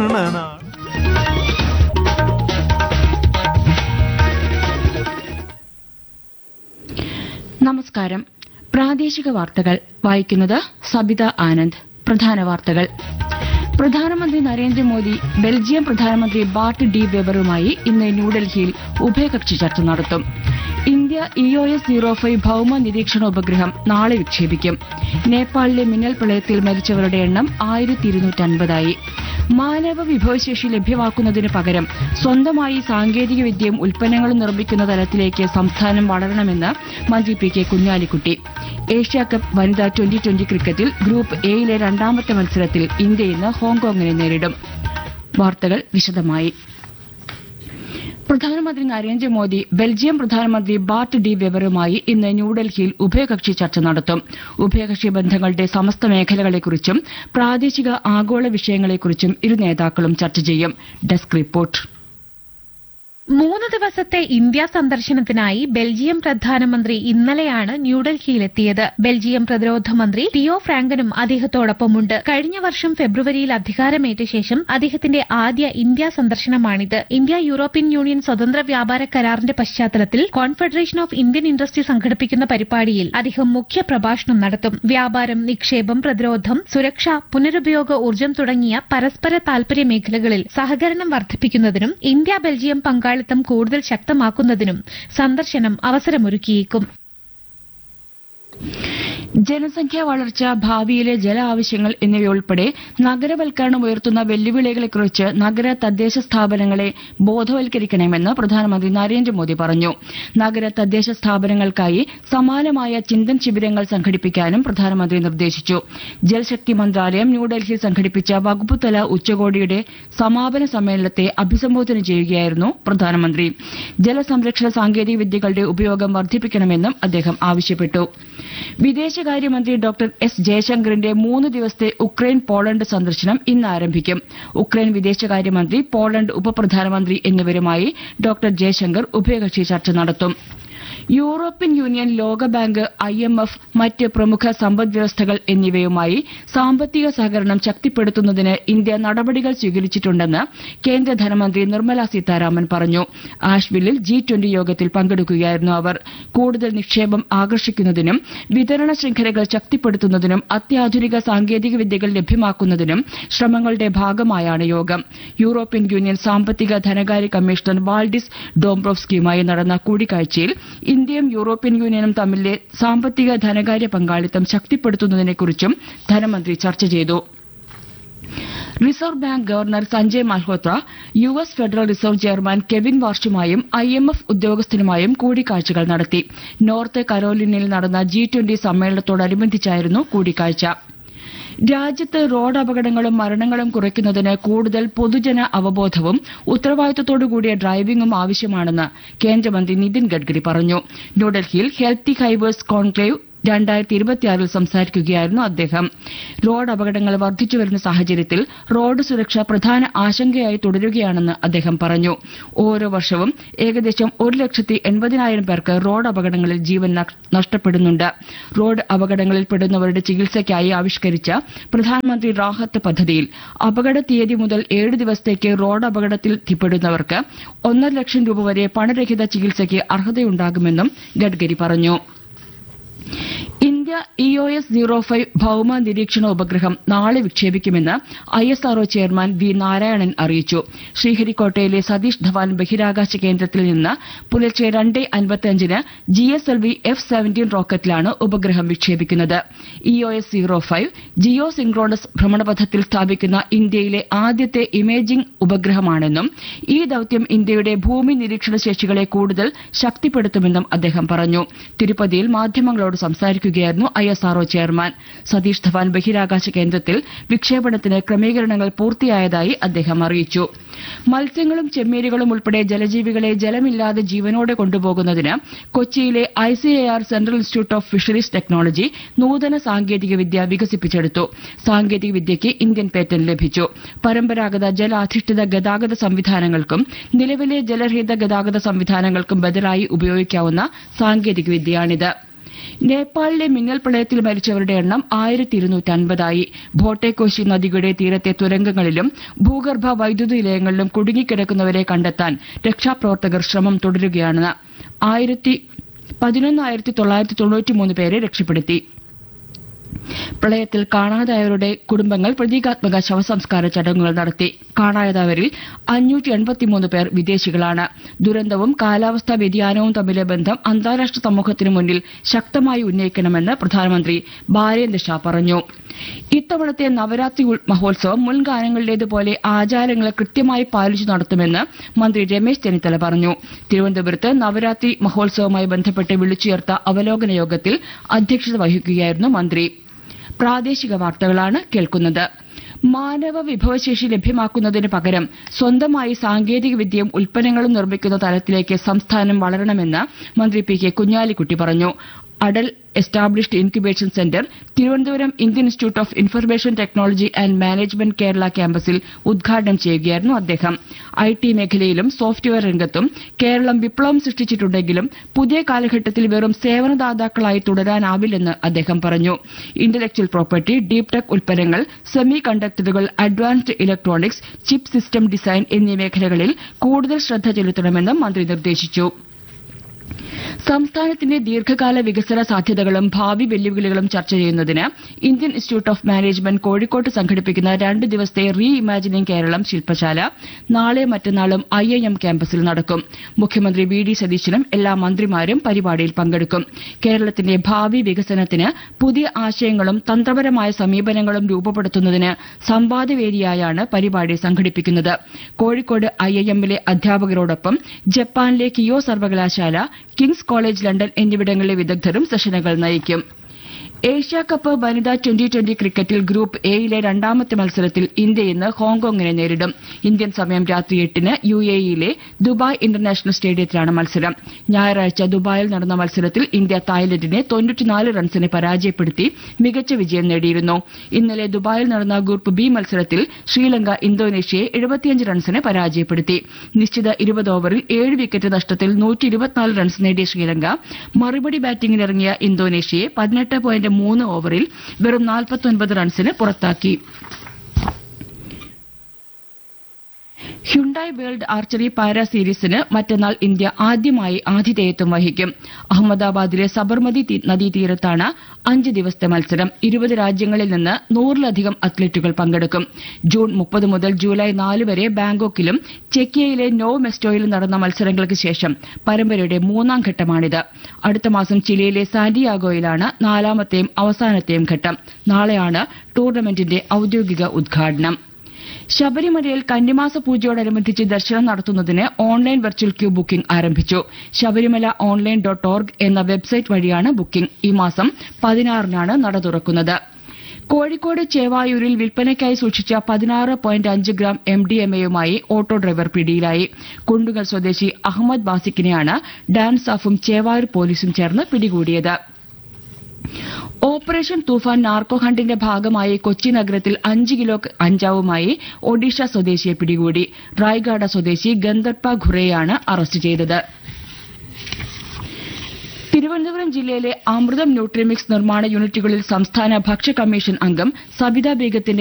നമസ്കാരം പ്രാദേശിക വാർത്തകൾ വായിക്കുന്നത് സബിത ആനന്ദ് പ്രധാന വാർത്തകൾ പ്രധാനമന്ത്രി നരേന്ദ്രമോദി ബെൽജിയം പ്രധാനമന്ത്രി ബാർട്ട് ഡി വെബറുമായി ഇന്ന് ന്യൂഡൽഹിയിൽ ഉഭയകക്ഷി ചർച്ച നടത്തും India E O S zero five ഭൌമ നിരീക്ഷണ ഉപഗ്രഹം നാളെ വിക്ഷേപിക്കും നേപ്പാളിലെ മിന്നൽ പ്രളയത്തിൽ മരിച്ചവരുടെ എണ്ണം ആയിരത്തി ഇരുന്നൂറ്റൻപതായി മാനവ വിഭവശേഷി ലഭ്യമാക്കുന്നതിന് പകരം സ്വന്തമായി സാങ്കേതിക വിദ്യയും ഉൽപ്പന്നങ്ങളും നിർമ്മിക്കുന്ന തലത്തിലേക്ക് സംസ്ഥാനം വളരണമെന്ന് മന്ത്രി പി കെ കുഞ്ഞാലിക്കുട്ടി ഏഷ്യാകപ്പ് വനിതാ ട്വന്റി ട്വന്റി ക്രിക്കറ്റിൽ ഗ്രൂപ്പ് എയിലെ രണ്ടാമത്തെ മത്സരത്തിൽ ഇന്ത്യ ഇന്ന് ഹോങ്കോങ്ങിനെ നേരിടും വാർത്തകൾ വിശദമായി പ്രധാനമന്ത്രി നരേന്ദ്രമോദി ബെൽജിയം പ്രധാനമന്ത്രി ബാർട്ട് ഡി വെബറുമായി ഇന്ന് ന്യൂഡൽഹിയിൽ ഉഭയകക്ഷി ചർച്ച നടത്തും ഉഭയകക്ഷി ബന്ധങ്ങളുടെ സമസ്ത മേഖലകളെക്കുറിച്ചും പ്രാദേശിക ആഗോള വിഷയങ്ങളെക്കുറിച്ചും ഇരു നേതാക്കളും ചർച്ച ചെയ്യും ഡെസ്ക് റിപ്പോർട്ട് മൂന്ന് ദിവസത്തെ ഇന്ത്യ സന്ദർശനത്തിനായി ബെൽജിയം പ്രധാനമന്ത്രി ഇന്നലെയാണ് ന്യൂഡൽഹിയിലെത്തിയത് ബെൽജിയം പ്രതിരോധ മന്ത്രി ടിയോ ഫ്രാങ്കനും അദ്ദേഹത്തോടൊപ്പമുണ്ട് കഴിഞ്ഞ വർഷം ഫെബ്രുവരിയിൽ അധികാരമേറ്റ ശേഷം അദ്ദേഹത്തിന്റെ ആദ്യ ഇന്ത്യ സന്ദർശനമാണിത് ഇന്ത്യ യൂറോപ്യൻ യൂണിയൻ സ്വതന്ത്ര വ്യാപാര കരാറിന്റെ പശ്ചാത്തലത്തിൽ കോൺഫെഡറേഷൻ ഓഫ് ഇന്ത്യൻ ഇൻഡസ്ട്രി സംഘടിപ്പിക്കുന്ന പരിപാടിയിൽ അദ്ദേഹം മുഖ്യ പ്രഭാഷണം നടത്തും വ്യാപാരം നിക്ഷേപം പ്രതിരോധം സുരക്ഷ പുനരുപയോഗ ഊർജ്ജം തുടങ്ങിയ പരസ്പര താൽപര്യ മേഖലകളിൽ സഹകരണം വർദ്ധിപ്പിക്കുന്നതിനും ഇന്ത്യ ബെൽജിയം പങ്കാളിത്തം കൂടുതൽ ശക്തമാക്കുന്നതിനും സന്ദർശനം അവസരമൊരുക്കിയേക്കും ജനസംഖ്യാ വളർച്ച ഭാവിയിലെ ജല ആവശ്യങ്ങൾ എന്നിവയുൾപ്പെടെ നഗരവൽക്കരണം ഉയർത്തുന്ന വെല്ലുവിളികളെക്കുറിച്ച് നഗര തദ്ദേശ സ്ഥാപനങ്ങളെ ബോധവൽക്കരിക്കണമെന്ന് പ്രധാനമന്ത്രി നരേന്ദ്രമോദി പറഞ്ഞു നഗര തദ്ദേശ സ്ഥാപനങ്ങൾക്കായി സമാനമായ ചിന്തൻ ശിബിരങ്ങൾ സംഘടിപ്പിക്കാനും പ്രധാനമന്ത്രി നിർദ്ദേശിച്ചു ജൽശക്തി മന്ത്രാലയം ന്യൂഡൽഹിയിൽ സംഘടിപ്പിച്ച വകുപ്പുതല ഉച്ചകോടിയുടെ സമാപന സമ്മേളനത്തെ അഭിസംബോധന ചെയ്യുകയായിരുന്നു പ്രധാനമന്ത്രി ജലസംരക്ഷണ സാങ്കേതിക വിദ്യകളുടെ ഉപയോഗം വർദ്ധിപ്പിക്കണമെന്നും അദ്ദേഹം ആവശ്യപ്പെട്ടു വിദേശകാര്യമന്ത്രി ഡോക്ടർ എസ് ജയശങ്കറിന്റെ മൂന്ന് ദിവസത്തെ ഉക്രൈൻ പോളണ്ട് സന്ദർശനം ഇന്ന് ആരംഭിക്കും ഉക്രൈൻ വിദേശകാര്യമന്ത്രി പോളണ്ട് ഉപപ്രധാനമന്ത്രി എന്നിവരുമായി ഡോക്ടർ ജയശങ്കർ ഉഭയകക്ഷി ചർച്ച നടത്തും യൂറോപ്യൻ യൂണിയൻ ലോകബാങ്ക് ഐ എം എഫ് മറ്റ് പ്രമുഖ സമ്പദ് വ്യവസ്ഥകൾ എന്നിവയുമായി സാമ്പത്തിക സഹകരണം ശക്തിപ്പെടുത്തുന്നതിന് ഇന്ത്യ നടപടികൾ സ്വീകരിച്ചിട്ടുണ്ടെന്ന് കേന്ദ്ര ധനമന്ത്രി നിർമ്മല സീതാരാമൻ പറഞ്ഞു ആഷ്വില്ലിൽ ജി ട്വന്റി യോഗത്തിൽ പങ്കെടുക്കുകയായിരുന്നു അവർ കൂടുതൽ നിക്ഷേപം ആകർഷിക്കുന്നതിനും വിതരണ ശൃംഖലകൾ ശക്തിപ്പെടുത്തുന്നതിനും അത്യാധുനിക സാങ്കേതിക വിദ്യകൾ ലഭ്യമാക്കുന്നതിനും ശ്രമങ്ങളുടെ ഭാഗമായാണ് യോഗം യൂറോപ്യൻ യൂണിയൻ സാമ്പത്തിക ധനകാര്യ കമ്മീഷണർ വാൾഡിസ് ഡോംബ്രോവ്സ്കിയുമായി നടന്ന കൂടിക്കാഴ്ചയിൽ ഇന്ത്യയും യൂറോപ്യൻ യൂണിയനും തമ്മിലെ സാമ്പത്തിക ധനകാര്യ പങ്കാളിത്തം ശക്തിപ്പെടുത്തുന്നതിനെക്കുറിച്ചും ധനമന്ത്രി ചർച്ച ചെയ്തു reserve bank governor Sanjay Malhotra U S federal reserve chairman Kevin വാർഷുമായും ഐ എം എഫ് ഉദ്യോഗസ്ഥനുമായും കൂടിക്കാഴ്ചകൾ നടത്തി നോർത്ത് കരോലിനയിൽ നടന്ന ജി ട്വന്റി സമ്മേളനത്തോടനുബന്ധിച്ചായിരുന്നു കൂടിക്കാഴ്ച രാജ്യത്ത് റോഡ് അപകടങ്ങളും മരണങ്ങളും കുറയ്ക്കുന്നതിന് കൂടുതൽ പൊതുജന അവബോധവും ഉത്തരവാദിത്തത്തോടുകൂടിയ ഡ്രൈവിംഗും ആവശ്യമാണെന്ന് കേന്ദ്രമന്ത്രി നിതിൻ ഗഡ്കരി പറഞ്ഞു ന്യൂഡൽഹിയിൽ ഹെൽത്തി ഹൈവേഴ്സ് കോൺക്ലേവ് രണ്ടായിരത്തി ഇരുപത്തിയാറിൽ സംസാരിക്കുകയായിരുന്നു അദ്ദേഹം റോഡ് അപകടങ്ങൾ വർദ്ധിച്ചുവരുന്ന സാഹചര്യത്തിൽ റോഡ് സുരക്ഷ പ്രധാന ആശങ്കയായി തുടരുകയാണെന്ന് അദ്ദേഹം പറഞ്ഞു ഓരോ വർഷവും ഏകദേശം ഒരു ലക്ഷത്തി എൺപതിനായിരം പേർക്ക് റോഡ് അപകടങ്ങളിൽ ജീവൻ നഷ്ടപ്പെടുന്നുണ്ട് റോഡ് അപകടങ്ങളിൽ പെടുന്നവരുടെ ചികിത്സയ്ക്കായി ആവിഷ്കരിച്ച പ്രധാനമന്ത്രി റാഹത്ത് പദ്ധതിയിൽ അപകട തീയതി മുതൽ ഏഴ് ദിവസത്തേക്ക് റോഡ് അപകടത്തിൽപ്പെടുന്നവർക്ക് ഒന്നര ലക്ഷം രൂപ വരെ പണരഹിത ചികിത്സയ്ക്ക് അർഹതയുണ്ടാകുമെന്നും ഗഡ്കരി പറഞ്ഞു India E O S zero five ഭൌമ നിരീക്ഷണ ഉപഗ്രഹം നാളെ വിക്ഷേപിക്കുമെന്ന് I S R O chairman V Narayanan അറിയിച്ചു ശ്രീഹരിക്കോട്ടയിലെ സതീഷ് ധവാൻ ബഹിരാകാശ കേന്ദ്രത്തിൽ നിന്ന് പുലർച്ചെ രണ്ട് അൻപത്തിയഞ്ചിന് G S L V F seventeen റോക്കറ്റിലാണ് ഉപഗ്രഹം വിക്ഷേപിക്കുന്നത് E O S zero five geosynchronous ഭ്രമണപഥത്തിൽ സ്ഥാപിക്കുന്ന ഇന്ത്യയിലെ ആദ്യത്തെ ഇമേജിംഗ് ഉപഗ്രഹമാണെന്നും ഈ ദൌത്യം ഇന്ത്യയുടെ ഭൂമി നിരീക്ഷണ ശേഷികളെ കൂടുതൽ ശക്തിപ്പെടുത്തുമെന്നും അദ്ദേഹം പറഞ്ഞു തിരുപ്പതിയിൽ മാധ്യമങ്ങളോട് സംസാരിക്കുകയായിരുന്നു I S R O chairman Satish Dhawan ബഹിരാകാശ കേന്ദ്രത്തിൽ വിക്ഷേപണത്തിന് ക്രമീകരണങ്ങൾ പൂർത്തിയായതായി അദ്ദേഹം അറിയിച്ചു മത്സ്യങ്ങളും ചെമ്മീനുകളും ഉൾപ്പെടെ ജലജീവികളെ ജലമില്ലാതെ ജീവനോടെ കൊണ്ടുപോകുന്നതിന് കൊച്ചിയിലെ I C A R central institute of fisheries technology നൂതന സാങ്കേതിക വിദ്യ വികസിപ്പിച്ചെടുത്തു സാങ്കേതിക വിദ്യയ്ക്ക് ഇന്ത്യൻ പേറ്റന്റ് ലഭിച്ചു പരമ്പരാഗത ജലാധിഷ്ഠിത ഗതാഗത സംവിധാനങ്ങൾക്കും നിലവിലെ ജലരഹിത ഗതാഗത സംവിധാനങ്ങൾക്കും ബദലായി ഉപയോഗിക്കാവുന്ന സാങ്കേതിക വിദ്യയാണിത് നേപ്പാളിലെ മിന്നൽ പ്രളയത്തിൽ മരിച്ചവരുടെ എണ്ണം ആയിരത്തി ഇരുന്നൂറ്റി അൻപതായി ഭോട്ടേക്കോശി നദിയുടെ തീരത്തെ തുരങ്കങ്ങളിലും ഭൂഗർഭ വൈദ്യുത നിലയങ്ങളിലും കുടുങ്ങിക്കിടക്കുന്നവരെ കണ്ടെത്താൻ രക്ഷാപ്രവർത്തകർ ശ്രമം തുടരുകയാണ് ആയിരത്തി പതിനൊന്നായിരത്തി തൊള്ളായിരത്തി തൊണ്ണൂറ്റിമൂന്ന് പേരെ രക്ഷപ്പെടുത്തി പ്രളയത്തിൽ കാണാതായവരുടെ കുടുംബങ്ങൾ പ്രതീകാത്മക ശവസംസ്കാര ചടങ്ങുകൾ നടത്തി കാണാതായവരിൽ അഞ്ഞൂറ്റി എൺപത്തിമൂന്ന് പേർ വിദേശികളാണ് ദുരന്തവും കാലാവസ്ഥാ വ്യതിയാനവും തമ്മിലെ ബന്ധം അന്താരാഷ്ട്ര സമൂഹത്തിന് മുന്നിൽ ശക്തമായി ഉന്നയിക്കണമെന്ന് പ്രധാനമന്ത്രി ബാരേന്ദ്ര ഷാ പറഞ്ഞു ഇത്തവണത്തെ നവരാത്രി ഉൾ- മഹോത്സവം മുൻകാലങ്ങളിലേതുപോലെ ആചാരങ്ങളെ കൃത്യമായി പാലിച്ചു നടത്തുമെന്ന് മന്ത്രി രമേശ് ചെന്നിത്തല പറഞ്ഞു തിരുവനന്തപുരത്ത് നവരാത്രി മഹോത്സവവുമായി ബന്ധപ്പെട്ട് വിളിച്ചുചേർത്ത അവലോകന യോഗത്തിൽ അധ്യക്ഷത വഹിക്കുകയായിരുന്നു മന്ത്രി പ്രാദേശിക വാർത്തകളാണ് കേൾക്കുന്നത് മാനവ വിഭവശേഷി ലഭ്യമാക്കുന്നതിന് പകരം സ്വന്തമായി സാങ്കേതിക വിദ്യയും ഉൽപ്പന്നങ്ങളും നിർമ്മിക്കുന്ന തലത്തിലേക്ക് സംസ്ഥാനം വളരണമെന്ന് മന്ത്രി പി കെ കുഞ്ഞാലിക്കുട്ടി പറഞ്ഞു Atal established incubation centre Thiruvananthapuram Indian institute of information technology and management Kerala ക്യാമ്പസിൽ ഉദ്ഘാടനം ചെയ്യുകയായിരുന്നു അദ്ദേഹം ഐ ടി മേഖലയിലും സോഫ്റ്റ്വെയർ രംഗത്തും കേരളം വിപ്ലവം സൃഷ്ടിച്ചിട്ടുണ്ടെങ്കിലും പുതിയ കാലഘട്ടത്തിൽ വെറും സേവനദാതാക്കളായി തുടരാനാവില്ലെന്ന് അദ്ദേഹം പറഞ്ഞു ഇന്റലക്ച്വൽ പ്രോപ്പർട്ടി ഡീപ് ടെക് ഉൽപ്പന്നങ്ങൾ സെമി കണ്ടക്ടറുകൾ advanced electronics chip system design എന്നീ മേഖലകളിൽ കൂടുതൽ ശ്രദ്ധ ചെലുത്തണമെന്നും മന്ത്രി നിർദ്ദേശിച്ചു സംസ്ഥാനത്തിന്റെ ദീർഘകാല വികസന സാധ്യതകളും ഭാവി വെല്ലുവിളികളും ചർച്ച ചെയ്യുന്നതിന് ഇന്ത്യൻ ഇൻസ്റ്റിറ്റ്യൂട്ട് ഓഫ് മാനേജ്മെന്റ് കോഴിക്കോട്ട് സംഘടിപ്പിക്കുന്ന രണ്ട് ദിവസത്തെ റീ ഇമാജിനിംഗ് കേരളം ശില്പശാല നാളെ മറ്റന്നാളും ഐ ഐ എം ക്യാമ്പസിൽ നടക്കും മുഖ്യമന്ത്രി വി ഡി സതീശനും എല്ലാ മന്ത്രിമാരും പരിപാടിയിൽ പങ്കെടുക്കും കേരളത്തിന്റെ ഭാവി വികസനത്തിന് പുതിയ ആശയങ്ങളും തന്ത്രപരമായ സമീപനങ്ങളും രൂപപ്പെടുത്തുന്നതിന് സംവാദവേദിയായാണ് പരിപാടി സംഘടിപ്പിക്കുന്നത് കോഴിക്കോട് ഐ ഐ എമ്മിലെ അധ്യാപകരോടൊപ്പം ജപ്പാനിലെ കിയോ സർവകലാശാല കിങ്സ് കോളേജ് ലണ്ടൻ എന്നിവിടങ്ങളിലെ വിദഗ്ധരും സെഷനുകൾ നയിക്കും ഏഷ്യ കപ്പ് വനിതാ ട്വന്റി ട്വന്റി ക്രിക്കറ്റിൽ ഗ്രൂപ്പ് എയിലെ രണ്ടാമത്തെ മത്സരത്തിൽ ഇന്ത്യ ഇന്ന് ഹോങ്കോങ്ങിനെ നേരിടും ഇന്ത്യൻ സമയം രാത്രി എട്ടിന് യു എ ഇയിലെ ദുബായ് ഇന്റർനാഷണൽ സ്റ്റേഡിയത്തിലാണ് മത്സരം ഞായറാഴ്ച ദുബായിൽ നടന്ന മത്സരത്തിൽ ഇന്ത്യ തായ്ലൻഡിനെ തൊണ്ണൂറ്റിനാല് റൺസിന് പരാജയപ്പെടുത്തി മികച്ച വിജയം നേടിയിരുന്നു ഇന്നലെ ദുബായിൽ നടന്ന ഗ്രൂപ്പ് ബി മത്സരത്തിൽ ശ്രീലങ്ക ഇന്തോനേഷ്യയെ എഴുപത്തിയഞ്ച് റൺസിന് പരാജയപ്പെടുത്തി നിശ്ചിത ഇരുപത് ഓവറിൽ ഏഴ് വിക്കറ്റ് നഷ്ടത്തിൽ നൂറ്റി ഇരുപത്തിനാല് റൺസ് നേടിയ ശ്രീലങ്ക മറുപടി ബാറ്റിംഗിനിറങ്ങിയ ഇന്തോനേഷ്യയെ പതിനെട്ട് പോയിന്റ് മൂന്ന് ഓവറിൽ വെറും നാൽപ്പത്തൊൻപത് റൺസിന് പുറത്താക്കി ഹ്യുണ്ടായി വേൾഡ് ആർച്ചറി പാരാ സീരീസിന് മറ്റന്നാൾ ഇന്ത്യ ആദ്യമായി ആതിഥേയത്വം വഹിക്കും അഹമ്മദാബാദിലെ സബർമതി തീ- നദീതീരത്താണ് അഞ്ച് ദിവസത്തെ മത്സരം ഇരുപത് രാജ്യങ്ങളിൽ നിന്ന് നൂറിലധികം അത്ലറ്റുകൾ പങ്കെടുക്കും ജൂൺ മുപ്പത് മുതൽ ജൂലൈ നാല് വരെ ബാങ്കോക്കിലും ചെക്കിയയിലെ നോ മെസ്റ്റോയിലും നടന്ന മത്സരങ്ങൾക്ക് ശേഷം പരമ്പരയുടെ മൂന്നാം ഘട്ടമാണിത് അടുത്ത മാസം ചിലിയിലെ സാന്റിയാഗോയിലാണ് നാലാമത്തെയും അവസാനത്തെയും ഘട്ടം നാളെയാണ് ടൂർണമെന്റിന്റെ ഔദ്യോഗിക ഉദ്ഘാടനം ശബരിമലയിൽ കന്നിമാസ പൂജയോടനുബന്ധിച്ച് ദർശനം നടത്തുന്നതിന് ഓൺലൈൻ വെർച്വൽ ക്യൂ ബുക്കിംഗ് ആരംഭിച്ചു ശബരിമല ഓൺലൈൻ ഡോട്ട് ഓർഗ് എന്ന വെബ്സൈറ്റ് വഴിയാണ് ബുക്കിംഗ് ഈ മാസം പതിനാറിനാണ് നട തുറക്കുന്നത് കോഴിക്കോട് ചേവായൂരിൽ വിൽപ്പനയ്ക്കായി സൂക്ഷിച്ച പതിനാറ് പോയിന്റ് അഞ്ച് ഗ്രാം എം ഡി എം എയുമായി ഓട്ടോ ഡ്രൈവർ പിടിയിലായി കുണ്ടുങ്ങൽ സ്വദേശി അഹമ്മദ് ബാസിക്കിനെയാണ് ഡാൻസ് ഓഫും ചേവായൂർ പോലീസും ചേർന്ന് പിടികൂടിയത് ഓപ്പറേഷൻ തൂഫാൻ നാർക്കോ ഹണ്ടിന്റെ ഭാഗമായി കൊച്ചി നഗരത്തിൽ അഞ്ച് കിലോ അഞ്ചാവുമായി ഒഡീഷ സ്വദേശിയെ പിടികൂടി റായ്ഗാഡ സ്വദേശി ഗന്ധർപ്പ ഖുറെയാണ് അറസ്റ്റ് ചെയ്തത് തിരുവനന്തപുരം ജില്ലയിലെ അമൃതം ന്യൂട്രിമിക്സ് നിർമ്മാണ യൂണിറ്റുകളിൽ സംസ്ഥാന ഭക്ഷ്യ കമ്മീഷൻ അംഗം സബിത ബേഗത്തിന്റെ